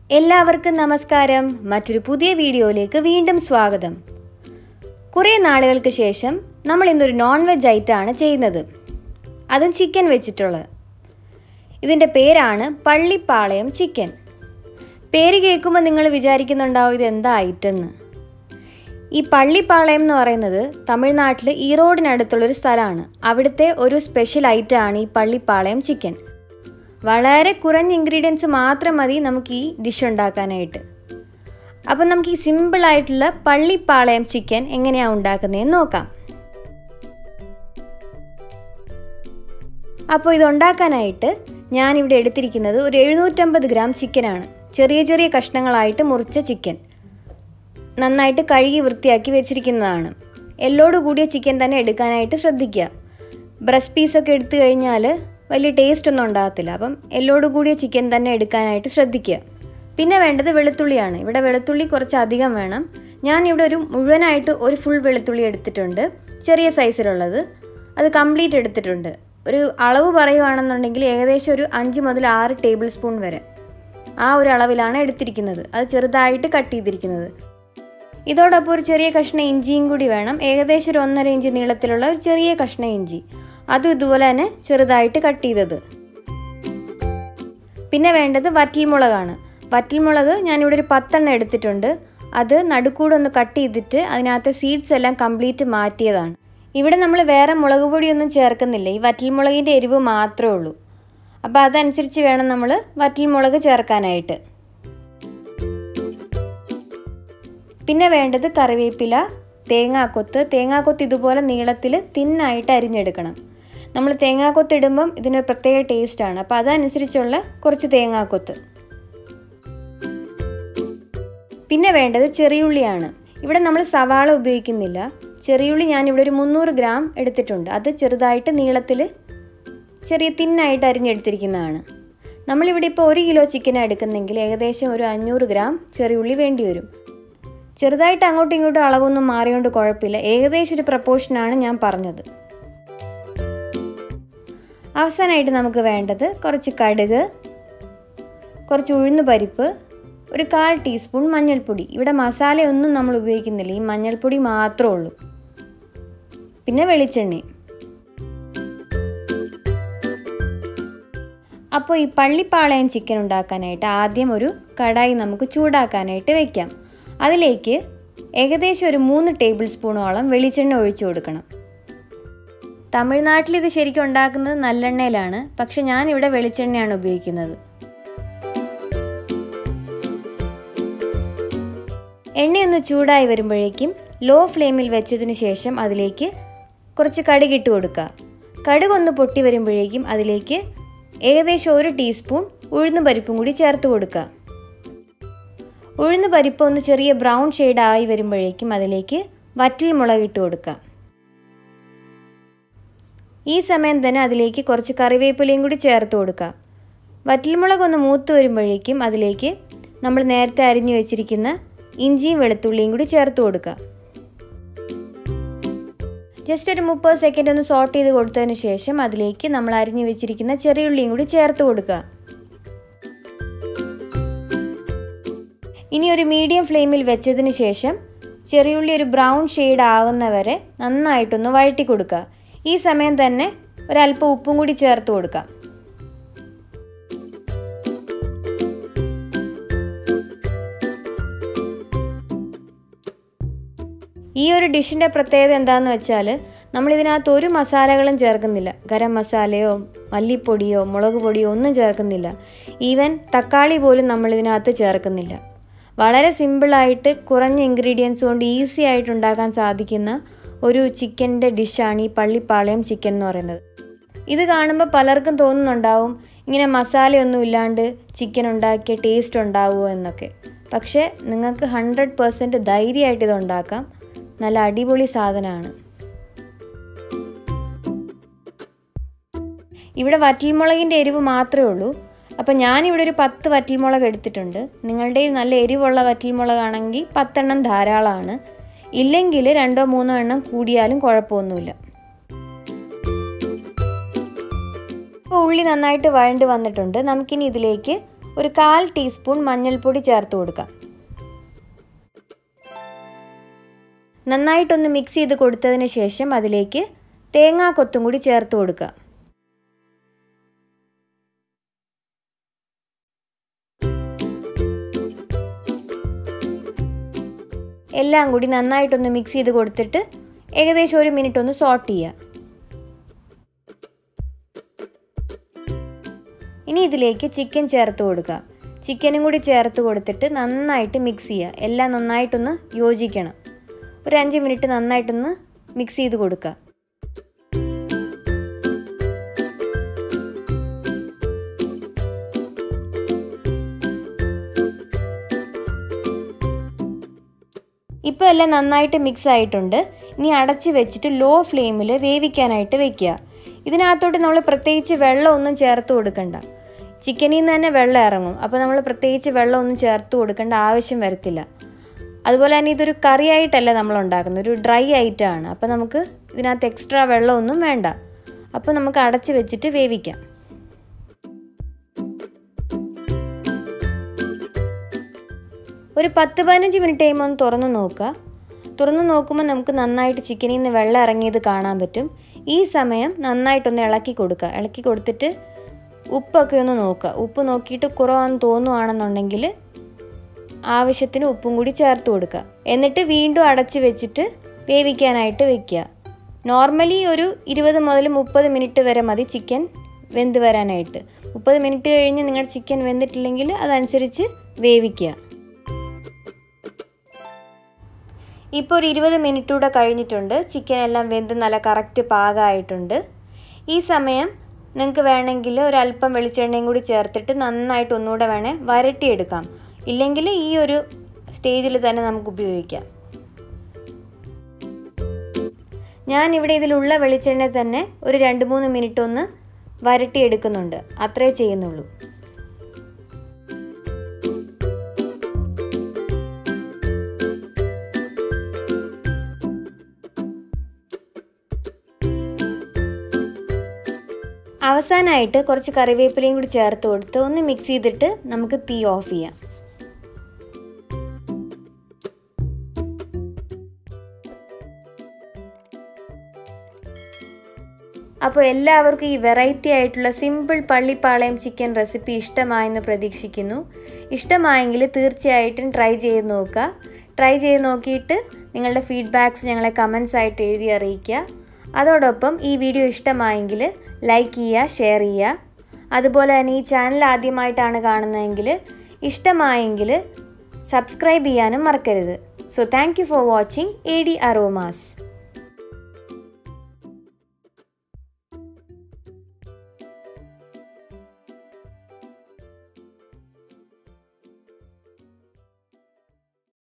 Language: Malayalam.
എല്ലാവർക്കും നമസ്കാരം മറ്റൊരു പുതിയ വീഡിയോയിലേക്ക് വീണ്ടും സ്വാഗതം കുറേ നാളുകൾക്ക് ശേഷം നമ്മൾ ഇന്നൊരു നോൺ വെജ് ഐറ്റമാണ് ചെയ്യുന്നത് അതും ചിക്കൻ വെച്ചിട്ടുള്ളത് ഇതിൻ്റെ പേരാണ് പള്ളിപ്പാളയം ചിക്കൻ പേര് കേൾക്കുമ്പോൾ നിങ്ങൾ വിചാരിക്കുന്നുണ്ടാവും ഇത് എന്താ ഐറ്റം എന്ന് ഈ പള്ളിപ്പാളയം എന്ന് പറയുന്നത് തമിഴ്നാട്ടിൽ ഈറോഡിനടുത്തുള്ളൊരു സ്ഥലമാണ് അവിടുത്തെ ഒരു സ്പെഷ്യൽ ഐറ്റമാണ് ഈ പള്ളിപ്പാളയം ചിക്കൻ വളരെ കുറഞ്ഞ ഇൻഗ്രീഡിയൻസ് മാത്രം മതി നമുക്ക് ഈ ഡിഷ് ഉണ്ടാക്കാനായിട്ട് അപ്പം നമുക്ക് ഈ സിമ്പിളായിട്ടുള്ള പള്ളിപ്പാളയം ചിക്കൻ എങ്ങനെയാണ് ഉണ്ടാക്കുന്നതെന്ന് നോക്കാം അപ്പോൾ ഇതുണ്ടാക്കാനായിട്ട് ഞാനിവിടെ എടുത്തിരിക്കുന്നത് ഒരു എഴുന്നൂറ്റമ്പത് ഗ്രാം ചിക്കനാണ് ചെറിയ ചെറിയ കഷ്ണങ്ങളായിട്ട് മുറിച്ച ചിക്കൻ നന്നായിട്ട് കഴുകി വൃത്തിയാക്കി വെച്ചിരിക്കുന്നതാണ് എല്ലോട് കൂടിയ ചിക്കൻ തന്നെ എടുക്കാനായിട്ട് ശ്രദ്ധിക്കുക ബ്രസ്റ്റ് പീസൊക്കെ എടുത്തു കഴിഞ്ഞാൽ വലിയ ടേസ്റ്റ് ഒന്നും ഉണ്ടാകത്തില്ല അപ്പം എല്ലോട് കൂടിയ ചിക്കൻ തന്നെ എടുക്കാനായിട്ട് ശ്രദ്ധിക്കുക പിന്നെ വേണ്ടത് വെളുത്തുള്ളിയാണ് ഇവിടെ വെളുത്തുള്ളി കുറച്ച് അധികം വേണം ഞാൻ ഇവിടെ ഒരു മുഴുവനായിട്ട് ഒരു ഫുൾ വെളുത്തുള്ളി എടുത്തിട്ടുണ്ട് ചെറിയ സൈസിലുള്ളത് അത് കംപ്ലീറ്റ് എടുത്തിട്ടുണ്ട് ഒരു അളവ് പറയുവാണെന്നുണ്ടെങ്കിൽ ഏകദേശം ഒരു അഞ്ച് മുതൽ ആറ് ടേബിൾ സ്പൂൺ വരെ ആ ഒരു അളവിലാണ് എടുത്തിരിക്കുന്നത് അത് ചെറുതായിട്ട് കട്ട് ചെയ്തിരിക്കുന്നത് ഇതോടൊപ്പം ഒരു ചെറിയ കഷ്ണം ഇഞ്ചിയും കൂടി വേണം ഏകദേശം ഒരു ഒന്നര ഇഞ്ച് നീളത്തിലുള്ള ഒരു ചെറിയ കഷ്ണം ഇഞ്ചി അതും ഇതുപോലെ തന്നെ ചെറുതായിട്ട് കട്ട് ചെയ്തത് പിന്നെ വേണ്ടത് വറ്റൽമുളകാണ് വറ്റൽമുളക് ഞാനിവിടെ ഒരു പത്തെണ്ണം എടുത്തിട്ടുണ്ട് അത് നടുക്കൂടൊന്ന് കട്ട് ചെയ്തിട്ട് അതിനകത്തെ സീഡ്സ് എല്ലാം കംപ്ലീറ്റ് മാറ്റിയതാണ് ഇവിടെ നമ്മൾ വേറെ മുളക് പൊടിയൊന്നും ചേർക്കുന്നില്ല ഈ വറ്റൽമുളകിൻ്റെ എരിവ് മാത്രമേ ഉള്ളൂ അപ്പോൾ അതനുസരിച്ച് വേണം നമ്മൾ വറ്റൽമുളക് ചേർക്കാനായിട്ട് പിന്നെ വേണ്ടത് കറിവേപ്പില തേങ്ങാക്കൊത്ത് തേങ്ങാക്കൊത്ത് ഇതുപോലെ നീളത്തിൽ തിന്നായിട്ട് അരിഞ്ഞെടുക്കണം നമ്മൾ തേങ്ങാക്കൊത്ത് ഇടുമ്പം ഇതിന് പ്രത്യേക ടേസ്റ്റാണ് അപ്പോൾ അതനുസരിച്ചുള്ള കുറച്ച് തേങ്ങാക്കൊത്ത് പിന്നെ വേണ്ടത് ചെറിയുള്ളിയാണ് ഇവിടെ നമ്മൾ സവാള ഉപയോഗിക്കുന്നില്ല ചെറിയുള്ളി ഞാനിവിടെ ഒരു മുന്നൂറ് ഗ്രാം എടുത്തിട്ടുണ്ട് അത് ചെറുതായിട്ട് നീളത്തിൽ ചെറിയ തിന്നായിട്ട് അരിഞ്ഞെടുത്തിരിക്കുന്നതാണ് നമ്മളിവിടെ ഇപ്പോൾ ഒരു കിലോ ചിക്കൻ എടുക്കുന്നെങ്കിൽ ഏകദേശം ഒരു അഞ്ഞൂറ് ഗ്രാം ചെറിയുള്ളി വേണ്ടി വരും ചെറുതായിട്ട് അങ്ങോട്ടും ഇങ്ങോട്ടും അളവൊന്നും മാറിയോണ്ട് കുഴപ്പമില്ല ഏകദേശം ഒരു പ്രപ്പോർഷനാണ് ഞാൻ പറഞ്ഞത് അവസാനമായിട്ട് നമുക്ക് വേണ്ടത് കുറച്ച് കടുക് കുറച്ച് ഉഴുന്ന് പരിപ്പ് ഒരു കാൽ ടീസ്പൂൺ മഞ്ഞൾപ്പൊടി ഇവിടെ മസാലയൊന്നും നമ്മൾ ഉപയോഗിക്കുന്നില്ല ഈ മഞ്ഞൾപ്പൊടി മാത്രമേ ഉള്ളൂ പിന്നെ വെളിച്ചെണ്ണ അപ്പോൾ ഈ പള്ളിപ്പാളയം ചിക്കൻ ഉണ്ടാക്കാനായിട്ട് ആദ്യം ഒരു കടായി നമുക്ക് ചൂടാക്കാനായിട്ട് വെക്കാം അതിലേക്ക് ഏകദേശം ഒരു മൂന്ന് ടേബിൾ സ്പൂണോളം വെളിച്ചെണ്ണ ഒഴിച്ചു കൊടുക്കണം തമിഴ്നാട്ടിൽ ഇത് ശരിക്കും ഉണ്ടാക്കുന്നത് നല്ലെണ്ണയിലാണ് പക്ഷെ ഞാനിവിടെ വെളിച്ചെണ്ണയാണ് ഉപയോഗിക്കുന്നത് എണ്ണയൊന്ന് ചൂടായി വരുമ്പോഴേക്കും ലോ ഫ്ലെയിമിൽ വെച്ചതിന് ശേഷം അതിലേക്ക് കുറച്ച് കടുകിട്ട് കൊടുക്കുക കടുകൊന്ന് പൊട്ടി വരുമ്പോഴേക്കും അതിലേക്ക് ഏകദേശം ഒരു ടീസ്പൂൺ ഉഴുന്ന് പരിപ്പും കൂടി ചേർത്ത് കൊടുക്കുക ഉഴുന്ന് പരിപ്പ് ഒന്ന് ചെറിയ ബ്രൗൺ ഷെയ്ഡ് ആയി വരുമ്പോഴേക്കും അതിലേക്ക് വറ്റൽ മുളക് ഇട്ട് കൊടുക്കുക ഈ സമയം തന്നെ അതിലേക്ക് കുറച്ച് കറിവേപ്പിലയും കൂടി ചേർത്ത് കൊടുക്കുക വറ്റൽമുളക് ഒന്ന് മൂത്ത് വരുമ്പോഴേക്കും അതിലേക്ക് നമ്മൾ നേരത്തെ അരിഞ്ഞു വെച്ചിരിക്കുന്ന ഇഞ്ചിയും വെളുത്തുള്ളിയും കൂടി ചേർത്ത് കൊടുക്കുക ജസ്റ്റ് ഒരു മുപ്പത് സെക്കൻഡ് ഒന്ന് സോട്ട് ചെയ്ത് കൊടുത്തതിന് ശേഷം അതിലേക്ക് നമ്മൾ അരിഞ്ഞു വെച്ചിരിക്കുന്ന ചെറിയുള്ളിയും കൂടി ചേർത്ത് കൊടുക്കുക ഇനി ഒരു മീഡിയം ഫ്ലെയിമിൽ വെച്ചതിന് ശേഷം ചെറിയുള്ളി ഒരു ബ്രൗൺ ഷെയ്ഡ് ആവുന്നവരെ നന്നായിട്ടൊന്ന് വഴറ്റി കൊടുക്കുക ഈ സമയം തന്നെ ഒരല്പം ഉപ്പും കൂടി ചേർത്ത് കൊടുക്കുക ഈ ഒരു ഡിഷിൻ്റെ പ്രത്യേകത എന്താണെന്ന് വെച്ചാൽ നമ്മളിതിനകത്ത് ഒരു മസാലകളും ചേർക്കുന്നില്ല ഗരം മസാലയോ മല്ലിപ്പൊടിയോ മുളക് പൊടിയോ ഒന്നും ചേർക്കുന്നില്ല ഈവൻ തക്കാളി പോലും നമ്മളിതിനകത്ത് ചേർക്കുന്നില്ല വളരെ സിമ്പിളായിട്ട് കുറഞ്ഞ ഇൻഗ്രീഡിയൻസ് കൊണ്ട് ഈസി ആയിട്ട് ഉണ്ടാക്കാൻ സാധിക്കുന്ന ഒരു ചിക്കൻ്റെ ഡിഷാണ് ഈ പള്ളിപ്പാളയം ചിക്കൻ എന്ന് പറയുന്നത് ഇത് കാണുമ്പോൾ പലർക്കും തോന്നുന്നുണ്ടാവും ഇങ്ങനെ മസാലയൊന്നും ഇല്ലാണ്ട് ചിക്കൻ ഉണ്ടാക്കിയ ടേസ്റ്റ് ഉണ്ടാവുമോ എന്നൊക്കെ പക്ഷേ നിങ്ങൾക്ക് ഹൺഡ്രഡ് പേഴ്സൻറ്റ് ധൈര്യമായിട്ട് ഇത് ഉണ്ടാക്കാം നല്ല അടിപൊളി സാധനമാണ് ഇവിടെ വറ്റൽമുളകിൻ്റെ എരിവ് മാത്രമേ ഉള്ളൂ അപ്പോൾ ഞാനിവിടെ ഒരു പത്ത് വറ്റൽമുളക് എടുത്തിട്ടുണ്ട് നിങ്ങളുടെ നല്ല എരിവുള്ള വറ്റൽമുളകാണെങ്കിൽ പത്തെണ്ണം ധാരാളമാണ് ഇല്ലെങ്കിൽ രണ്ടോ മൂന്നോ എണ്ണം കൂടിയാലും കുഴപ്പമൊന്നുമില്ല ഇപ്പോൾ ഉള്ളി നന്നായിട്ട് വഴണ്ട് വന്നിട്ടുണ്ട് നമുക്കിനി ഇതിലേക്ക് ഒരു കാൽ ടീസ്പൂൺ മഞ്ഞൾപ്പൊടി ചേർത്ത് കൊടുക്കാം നന്നായിട്ടൊന്ന് മിക്സ് ചെയ്ത് കൊടുത്തതിന് ശേഷം അതിലേക്ക് തേങ്ങാ കൊത്തും കൂടി ചേർത്ത് കൊടുക്കുക എല്ലാം കൂടി നന്നായിട്ടൊന്ന് മിക്സ് ചെയ്ത് കൊടുത്തിട്ട് ഏകദേശം ഒരു മിനിറ്റ് ഒന്ന് സോട്ട് ചെയ്യുക ഇനി ഇതിലേക്ക് ചിക്കൻ ചേർത്ത് കൊടുക്കുക ചിക്കനും കൂടി ചേർത്ത് കൊടുത്തിട്ട് നന്നായിട്ട് മിക്സ് ചെയ്യുക എല്ലാം നന്നായിട്ടൊന്ന് യോജിക്കണം ഒരു അഞ്ച് മിനിറ്റ് നന്നായിട്ടൊന്ന് മിക്സ് ചെയ്ത് കൊടുക്കുക ഇപ്പോൾ എല്ലാം നന്നായിട്ട് മിക്സ് ആയിട്ടുണ്ട് ഇനി അടച്ച് വെച്ചിട്ട് ലോ ഫ്ലെയിമിൽ വേവിക്കാനായിട്ട് വെക്കുക ഇതിനകത്തോട്ട് നമ്മൾ പ്രത്യേകിച്ച് വെള്ളമൊന്നും ചേർത്ത് കൊടുക്കണ്ട ചിക്കനിൽ നിന്ന് തന്നെ വെള്ളം ഇറങ്ങും അപ്പോൾ നമ്മൾ പ്രത്യേകിച്ച് വെള്ളമൊന്നും ചേർത്ത് കൊടുക്കേണ്ട ആവശ്യം വരത്തില്ല അതുപോലെ തന്നെ ഇതൊരു കറിയായിട്ടല്ല നമ്മൾ ഉണ്ടാക്കുന്നത് ഒരു ഡ്രൈ ഐറ്റമാണ് അപ്പോൾ നമുക്ക് ഇതിനകത്ത് എക്സ്ട്രാ വെള്ളമൊന്നും വേണ്ട അപ്പോൾ നമുക്ക് അടച്ച് വെച്ചിട്ട് വേവിക്കാം ഒരു പത്ത് പതിനഞ്ച് മിനിറ്റ് കഴിയുമ്പോൾ ഒന്ന് തുറന്ന് നോക്കുക തുറന്ന് നോക്കുമ്പോൾ നമുക്ക് നന്നായിട്ട് ചിക്കനിൽ നിന്ന് വെള്ളം ഇറങ്ങിയത് കാണാൻ പറ്റും ഈ സമയം നന്നായിട്ടൊന്ന് ഇളക്കി കൊടുക്കുക ഇളക്കി കൊടുത്തിട്ട് ഉപ്പൊക്കെ ഒന്ന് നോക്കുക ഉപ്പ് നോക്കിയിട്ട് കുറവാന്ന് തോന്നുവാണെന്നുണ്ടെങ്കിൽ ആവശ്യത്തിന് ഉപ്പും കൂടി ചേർത്ത് കൊടുക്കുക എന്നിട്ട് വീണ്ടും അടച്ച് വെച്ചിട്ട് വേവിക്കാനായിട്ട് വെക്കുക നോർമലി ഒരു ഇരുപത് മുതൽ മുപ്പത് മിനിറ്റ് വരെ മതി ചിക്കൻ വെന്ത് വരാനായിട്ട് മുപ്പത് മിനിറ്റ് കഴിഞ്ഞ് നിങ്ങളുടെ ചിക്കൻ വെന്തിട്ടില്ലെങ്കിൽ അതനുസരിച്ച് വേവിക്കുക ഇപ്പോൾ ഒരു ഇരുപത് മിനിറ്റ് കൂടെ കഴിഞ്ഞിട്ടുണ്ട് ചിക്കൻ എല്ലാം വെന്ത് നല്ല കറക്റ്റ് പാകമായിട്ടുണ്ട് ഈ സമയം നിങ്ങൾക്ക് വേണമെങ്കിൽ ഒരല്പം വെളിച്ചെണ്ണയും കൂടി ചേർത്തിട്ട് നന്നായിട്ട് ഒന്നുകൂടെ വേണേൽ വരട്ടിയെടുക്കാം ഇല്ലെങ്കിൽ ഈ ഒരു സ്റ്റേജിൽ തന്നെ നമുക്ക് ഉപയോഗിക്കാം ഞാനിവിടെ ഇതിലുള്ള വെളിച്ചെണ്ണ തന്നെ ഒരു രണ്ട് മൂന്ന് മിനിറ്റ് ഒന്ന് വരട്ടിയെടുക്കുന്നുണ്ട് അത്രേ ചെയ്യുന്നുള്ളൂ അവസാനമായിട്ട് കുറച്ച് കറിവേപ്പിലയും കൂടി ചേർത്ത് കൊടുത്ത് ഒന്ന് മിക്സ് ചെയ്തിട്ട് നമുക്ക് തീ ഓഫ് ചെയ്യാം അപ്പോൾ എല്ലാവർക്കും ഈ വെറൈറ്റി ആയിട്ടുള്ള സിമ്പിൾ പള്ളിപ്പാളയം ചിക്കൻ റെസിപ്പി ഇഷ്ടമായെന്ന് പ്രതീക്ഷിക്കുന്നു ഇഷ്ടമായെങ്കിൽ തീർച്ചയായിട്ടും ട്രൈ ചെയ്ത് നോക്കുക ട്രൈ ചെയ്ത് നോക്കിയിട്ട് നിങ്ങളുടെ ഫീഡ്ബാക്ക്സ് ഞങ്ങളെ കമൻസ് ആയിട്ട് എഴുതി അറിയിക്കുക അതോടൊപ്പം ഈ വീഡിയോ ഇഷ്ടമായെങ്കിൽ ലൈക്ക് ചെയ്യുക ഷെയർ ചെയ്യുക അതുപോലെ തന്നെ ഈ ചാനൽ ആദ്യമായിട്ടാണ് കാണുന്നതെങ്കിൽ ഇഷ്ടമായെങ്കിൽ സബ്സ്ക്രൈബ് ചെയ്യാനും മറക്കരുത് so thank you for watching A D അറോമാസ്